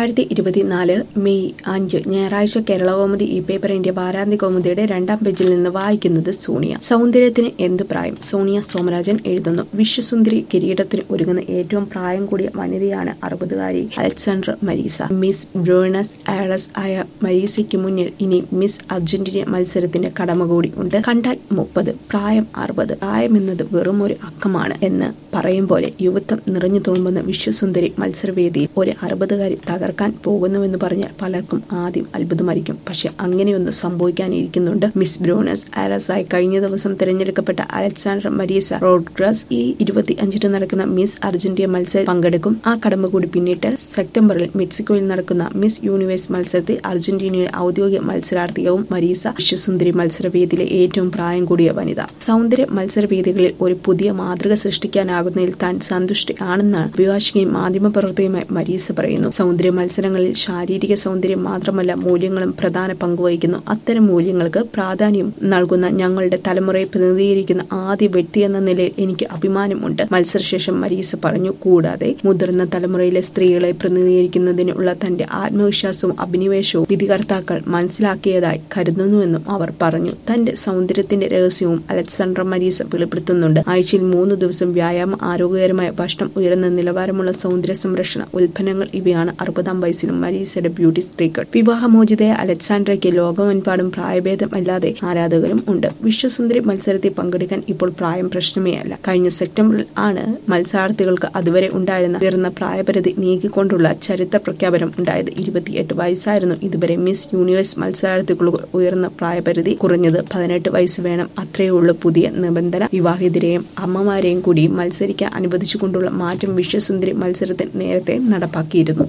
രണ്ടായിരത്തി ഇരുപത്തിനാല് മെയ് അഞ്ച് ഞായറാഴ്ച കേരളകൗമുദി ഈ പേപ്പറിന്റെ വാരാന്ത്യ കൗമുദിയുടെ രണ്ടാം പേജിൽ നിന്ന് വായിക്കുന്നത് സോണിയ സൗന്ദര്യത്തിന് എന്ത് പ്രായം സോണിയ സോമരാജൻ എഴുതുന്നു വിശ്വസുന്ദരി കിരീടത്തിന് ഒരുങ്ങുന്ന ഏറ്റവും പ്രായം കൂടിയ വനിതയാണ് അറുപതുകാരി Alejandra Marisa miss Buenos Aires ആയ മരീസയ്ക്ക് മുന്നിൽ ഇനി മിസ് അർജന്റീന മത്സരത്തിന്റെ കടമ കൂടി ഉണ്ട് കണ്ടാൽ മുപ്പത് പ്രായം അറുപത് പ്രായം എന്നത് വെറും ഒരു അക്കമാണ് എന്ന് പറയും പോലെ യുവത്വം നിറഞ്ഞു തുളുമ്പുന്ന വിശ്വസുന്ദരി മത്സരവേദിയിൽ ഒരു അറുപതുകാരി തകർക്കാൻ പോകുന്നുവെന്ന് പറഞ്ഞാൽ പലർക്കും ആദ്യം അത്ഭുതമായിരിക്കും പക്ഷെ അങ്ങനെയൊന്ന് സംഭവിക്കാനിരിക്കുന്നുണ്ട് മിസ് ബ്രൂണസ് ആരസായി കഴിഞ്ഞ ദിവസം തിരഞ്ഞെടുക്കപ്പെട്ട അലക്സാണ്ടർ മരീസ റോഡ്ഗ്രസ് ഈ ഇരുപത്തി അഞ്ചിന് നടക്കുന്ന മിസ് അർജന്റീന മത്സരം പങ്കെടുക്കും ആ കടമ്പ കൂടി പിന്നിട്ടാൽ സെപ്റ്റംബറിൽ മെക്സിക്കോയിൽ നടക്കുന്ന മിസ് യൂണിവേഴ്സ് മത്സരത്തിൽ അർജന്റീനയുടെ ഔദ്യോഗിക മത്സരാർത്ഥിയാവും മരീസ വിശ്വസുന്ദരി മത്സരവേദിയിലെ ഏറ്റവും പ്രായം കൂടിയ വനിത സൗന്ദര്യ മത്സരവേദികളിൽ ഒരു പുതിയ മാതൃക സൃഷ്ടിക്കാനാകുന്നതിൽ താൻ സന്തുഷ്ടയാണെന്നാണ് അഭിഭാഷകയും മാധ്യമപ്രവർത്തകയുമായി മരീസ പറയുന്നു സൗന്ദര്യ മത്സരങ്ങളിൽ ശാരീരിക സൗന്ദര്യം മാത്രമല്ല മൂല്യങ്ങളും പ്രധാന പങ്കുവഹിക്കുന്നു അത്തരം മൂല്യങ്ങൾക്ക് പ്രാധാന്യം നൽകുന്ന ഞങ്ങളുടെ തലമുറയെ പ്രതിനിധീകരിക്കുന്ന ആദ്യ വ്യക്തി എന്ന നിലയിൽ എനിക്ക് അഭിമാനമുണ്ട് മത്സരശേഷം മരീസ പറഞ്ഞു കൂടാതെ മുതിർന്ന തലമുറയിലെ സ്ത്രീകളെ പ്രതിനിധീകരിക്കുന്നതിനുള്ള തന്റെ ആത്മവിശ്വാസവും അഭിനിവേശവും വിധികർത്താക്കൾ മനസ്സിലാക്കിയതായി കരുതുന്നുവെന്നും അവർ പറഞ്ഞു തന്റെ സൗന്ദര്യത്തിന്റെ രഹസ്യവും അലക്സാണ്ടർ മരീസ വെളിപ്പെടുത്തുന്നുണ്ട് ആഴ്ചയിൽ മൂന്ന് ദിവസം വ്യായാമം ആരോഗ്യകരമായ ഭക്ഷണം ഉയർന്ന നിലവാരമുള്ള സൗന്ദര്യ സംരക്ഷണ ഉൽപ്പന്നങ്ങൾ ഇവയാണ് അറുപതാം വയസ്സിലും മരീസയുടെ ബ്യൂട്ടി സ്ത്രീകൾ വിവാഹമോചിതയ അലക്സാണ്ട്രയ്ക്ക് ലോകമെമ്പാടും പ്രായഭേദമല്ലാതെ ആരാധകരും ഉണ്ട് വിശ്വസുന്ദരി മത്സരത്തിൽ പങ്കെടുക്കാൻ ഇപ്പോൾ പ്രായം പ്രശ്നമേ അല്ല കഴിഞ്ഞ സെപ്റ്റംബറിൽ ആണ് മത്സരാർത്ഥികൾക്ക് അതുവരെ ഉണ്ടായിരുന്ന ഉയർന്ന പ്രായപരിധി നീക്കിക്കൊണ്ടുള്ള ചരിത്ര പ്രഖ്യാപനം ഉണ്ടായത് ഇരുപത്തിയെട്ട് വയസ്സായിരുന്നു ഇതുവരെ മിസ് യൂണിവേഴ്സ് മത്സരാർത്ഥികൾക്ക് ഉയർന്ന പ്രായപരിധി കുറഞ്ഞത് പതിനെട്ട് വയസ്സ് വേണം അത്രയേ ഉള്ളൂ പുതിയ നിബന്ധന വിവാഹിതരെയും അമ്മമാരെയും കൂടി മത്സരിക്കാൻ അനുവദിച്ചുകൊണ്ടുള്ള മാറ്റം വിശ്വസുന്ദരി മത്സരത്തിൽ നേരത്തെ നടപ്പാക്കിയിരുന്നു